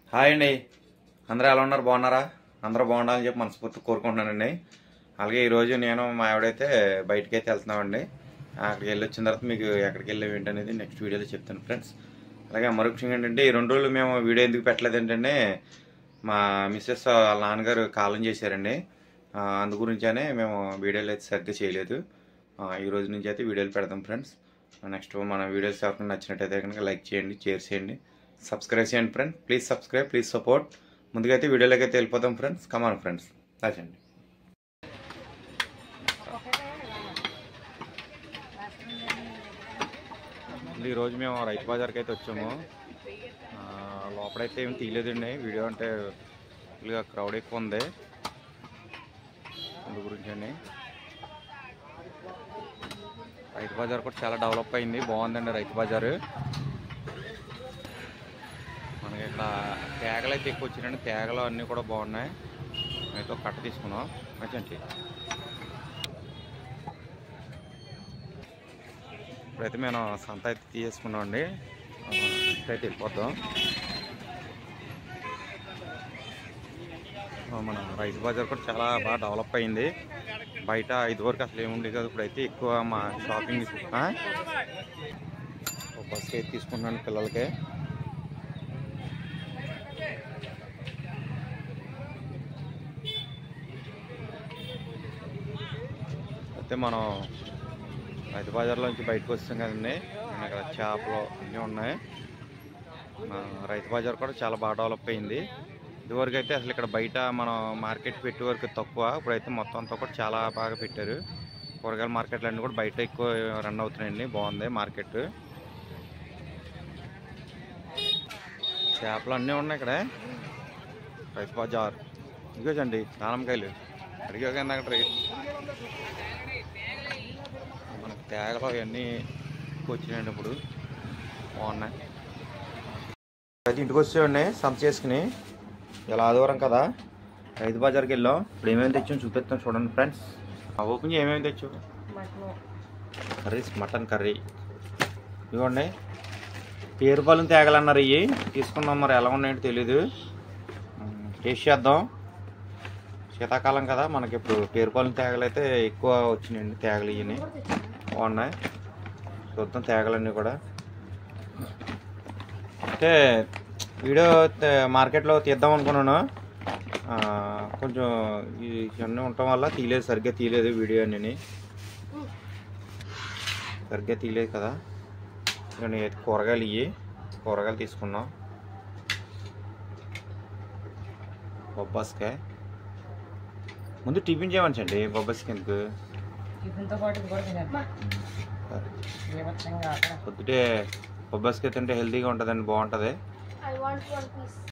Hi అండి అందరూ ఎలా ఉన్నారు బాగున్నారా అందరూ బాగుండాలని చెప్పి మనస్ఫూర్తి కోరుకుంటున్నానండి అలాగే ఈరోజు నేను మా ఆవిడైతే బయటకి అయితే వెళ్తున్నామండి అక్కడికి వెళ్ళి వచ్చిన తర్వాత మీకు ఎక్కడికి వెళ్ళాం ఏంటనేది నెక్స్ట్ వీడియోలో చెప్తాను ఫ్రెండ్స్ అలాగే మరొక విషయం ఏంటంటే ఈ రెండు రోజులు మేము వీడియో ఎందుకు పెట్టలేదు ఏంటంటే మా మిస్సెస్ వాళ్ళ నాన్నగారు కాలం చేశారండి ఆ, అందు గురించనే మేము వీడియోలు అయితే సరిగ్గా చేయలేదు ఆ, ఈ రోజు నుంచి అయితే వీడియోలు పెడదాం ఫ్రెండ్స్ నెక్స్ట్ మన వీడియోస్ ఎవరికైనా నచ్చినట్టయితే కనుక లైక్ చేయండి షేర్ చేయండి సబ్స్క్రైబ్ చేయండి friend please subscribe please support ముందుగా అయితే వీడియోలోకి అయితే వెళ్ళిపోతాం ఫ్రెండ్స్ కమాన్ ఫ్రెండ్స్ రాచండి ఈరోజు మేము రైతు బజార్కి అయితే వచ్చాము ఆ, లోపలైతే ఏమి తీయలేదండి వీడియో అంటే ఫుల్గా క్రౌడ్ ఎక్కువ ఉంది అందు గురించి అండి రైతు బజార్ కూడా చాలా డెవలప్ అయింది బాగుందండి రైతు బజారు మనకి ఇక్కడ తేగలు అయితే ఎక్కువ వచ్చినాయండి తేగలు అన్నీ కూడా బాగున్నాయి అయితే ఒక కట్ట తీసుకున్నాం మంచి ఇప్పుడైతే మేము సంత అయితే తీసేసుకున్నాం అండి అయితే వెళ్ళిపోతాం ఆ, మన రైతు బజార్ కూడా చాలా బాగా డెవలప్ అయింది బయట ఐదు వరకు అసలు ఏముండేది కదా ఇప్పుడైతే ఎక్కువ మా షాపింగ్ ఆ? ఒక బస్సు అయితే తీసుకున్నాను పిల్లలకి అయితే మనం రైతు బజార్లోంచి బయటకు వస్తాం కదండి మన ఇక్కడ చేపలు అన్నీ ఉన్నాయి మన రైతు బజార్ కూడా చాలా బాగా డెవలప్ అయింది ఇదివరకు అయితే అసలు ఇక్కడ బయట మనం మార్కెట్ పెట్టే వరకు తక్కువ ఇప్పుడైతే మొత్తం అంతా కూడా చాలా బాగా పెట్టారు కూరగాయల మార్కెట్లు అన్నీ కూడా బయట ఎక్కువ రన్ అవుతున్నాయండి బాగుంది మార్కెట్ చేపలు అన్నీ ఉన్నాయి ఇక్కడ రైతు బజార్ ఇదిగోచండి దానంకాయలు అడిగా కింద అక్కడ రేట్ మనకి తేగలు అవన్నీ ఎక్కువ వచ్చినాయండి ఇప్పుడు బాగున్నాయి అయితే ఇంటికి వచ్చేయండి సంత చేసుకుని ఇలా ఆదివారం కదా రైతు బజార్కి వెళ్ళాం ఇప్పుడు ఏమేమి తెచ్చాం చూపిస్తాం చూడండి ఫ్రెండ్స్ ఓపెన్ చేయి ఏమేమి తెచ్చు కర్రీస్ మటన్ కర్రీ ఇవ్వండి పేరుపాలెం తేగలన్నారు ఇవి తీసుకున్నాం మరి ఎలా ఉన్నాయంటే తెలీదు మ్, టేస్ట్ చేద్దాం శీతాకాలం కదా మనకి ఇప్పుడు పేరుపాలెం తేగలు అయితే ఎక్కువ వచ్చినాయండి తేగలు ఇవి బాగున్నాయి చూద్దాం తేగలన్నీ కూడా అంటే వీడియో తే- మార్కెట్లో తీద్దాం అనుకున్నాను ఆ, కొంచెం ఈ ఇవన్నీ ఉండటం వల్ల తీయలేదు సరిగ్గా తీయలేదు వీడియో అన్నీ సరిగ్గా తీయలేదు కదా ఇవన్నీ కూరగాయలు ఇవి కూరగాయలు తీసుకున్నాం బొబ్బాస్కాయ ముందు టిఫిన్ చేయమనండి బొబ్బాస్కి ఎందుకు టిఫిన్తో పాటు ఇది కూడా తినాలి బీభత్సంగా ఆకలి. పొద్దుటే బొబ్బాస్కాయ తింటే హెల్తీగా ఉంటుందండి బాగుంటుంది I want one piece.